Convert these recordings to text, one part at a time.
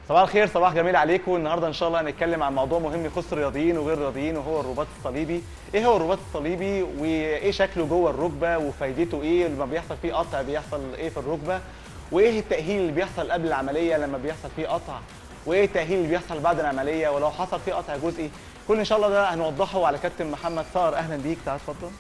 صباح الخير صباح جميل عليكم النهارده ان شاء الله هنتكلم عن موضوع مهم يخص الرياضيين وغير الرياضيين وهو الرباط الصليبي ايه هو الرباط الصليبي وايه شكله جوه الركبه وفايدته ايه لما بيحصل فيه قطع بيحصل ايه في الركبه وايه التاهيل اللي بيحصل قبل العمليه لما بيحصل فيه قطع وايه التاهيل اللي بيحصل بعد العمليه ولو حصل فيه قطع جزئي كل ان شاء الله ده هنوضحه على كابتن محمد صار اهلا بيك تعال اتفضل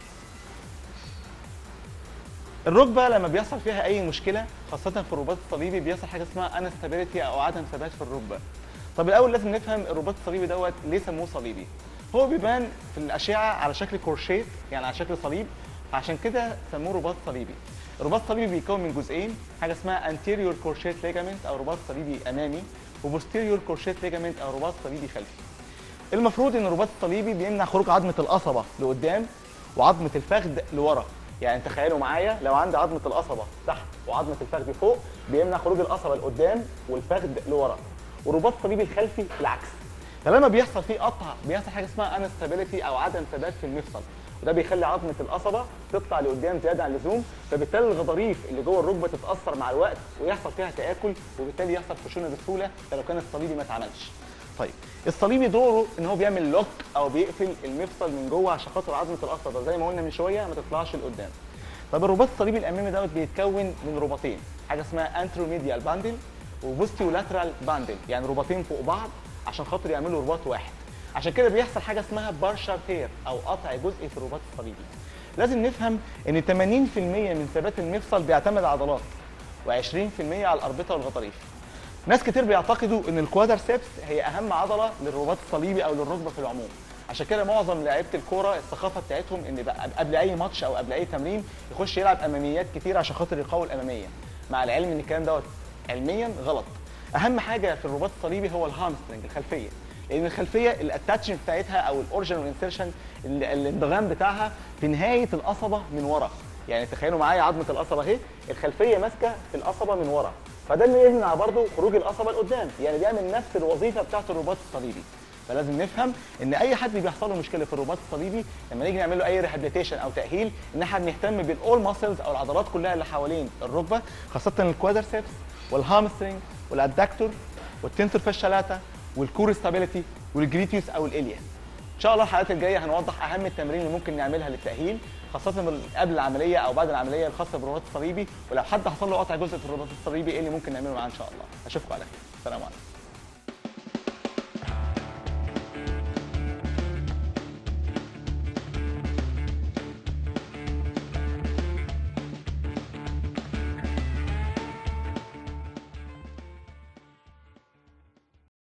الركبه لما بيحصل فيها اي مشكله خاصه في الرباط الصليبي بيحصل حاجه اسمها انستابيليتي او عدم ثبات في الركبه طب الاول لازم نفهم الرباط الصليبي دوت ليه سموه صليبي هو بيبان في الاشعه على شكل كورشيت يعني على شكل صليب فعشان كده سموه رباط صليبي الرباط الصليبي بيتكون من جزئين حاجه اسمها anterior كورشيت ليجامنت او رباط صليبي امامي وبوستيريور كورشيت ليجامنت او رباط صليبي خلفي المفروض ان الرباط الصليبي بيمنع خروج عظمه القصبه لقدام وعظمه الفخذ لورا يعني تخيلوا معايا لو عندي عظمه القصبه تحت وعظمه الفخذ فوق بيمنع خروج القصبه لقدام والفخذ لورا والرباط الصليبي الخلفي العكس فلما بيحصل فيه قطع بيحصل حاجه اسمها انستابيليتي او عدم ثبات في المفصل وده بيخلي عظمه القصبه تطلع لقدام زياده عن اللزوم فبالتالي الغضاريف اللي جوه الركبه تتاثر مع الوقت ويحصل فيها تاكل وبالتالي يحصل خشونه بسهوله ده لو كان الصليبي ما اتعملش طيب الصليبي دوره ان هو بيعمل لوك او بيقفل المفصل من جوه عشان خاطر عظمه القصبه زي ما قلنا من شويه ما تطلعش لقدام طب الرباط الصليبي الامامي دوت بيتكون من رباطين حاجه اسمها انتروميديال باندل وبوستيولاترال باندل يعني رباطين فوق بعض عشان خاطر يعملوا رباط واحد عشان كده بيحصل حاجه اسمها بارشال تير او قطع جزئي في الرباط الصليبي لازم نفهم ان 80% من ثبات المفصل بيعتمد على العضلات و20% على الاربطه والغضاريف ناس كتير بيعتقدوا ان الكوادرسيبس هي اهم عضله للرباط الصليبي او للركبه في العموم عشان كده معظم لعيبه الكوره الثقافه بتاعتهم ان بقى قبل اي ماتش او قبل اي تمرين يخش يلعب اماميات كتير عشان خاطر يقوي الاماميه مع العلم ان الكلام دوت علميا غلط اهم حاجه في الرباط الصليبي هو الهامسترنج الخلفيه لان الخلفيه الاتاتشن بتاعتها او الاورجن والانسرشن الانضغام بتاعها في نهايه القصبه من ورا يعني تخيلوا معايا عظمه القصبه اهي الخلفيه ماسكه في القصبه من ورا فده اللي يمنع برضه خروج القصبه لقدام يعني بيعمل نفس الوظيفه بتاعه الرباط الصليبي فلازم نفهم ان اي حد بيحصل له مشكله في الرباط الصليبي لما نيجي نعمل له اي ريهابيليتيشن او تاهيل ان احنا بنهتم بالاول ماسلز او العضلات كلها اللي حوالين الركبه خاصه الكوادرسيبس والهامسترنج والادكتور والتنسور فاشالاتا والكور ستابيليتي والجريتيوس او الالياس ان شاء الله الحلقات الجايه هنوضح اهم التمارين اللي ممكن نعملها للتاهيل خاصه قبل العمليه او بعد العمليه الخاصه بالرباط الصليبي ولو حد حصل له قطع جزء في الرباط الصليبي ايه اللي ممكن نعمله معاه ان شاء الله اشوفكم على خير سلام عليكم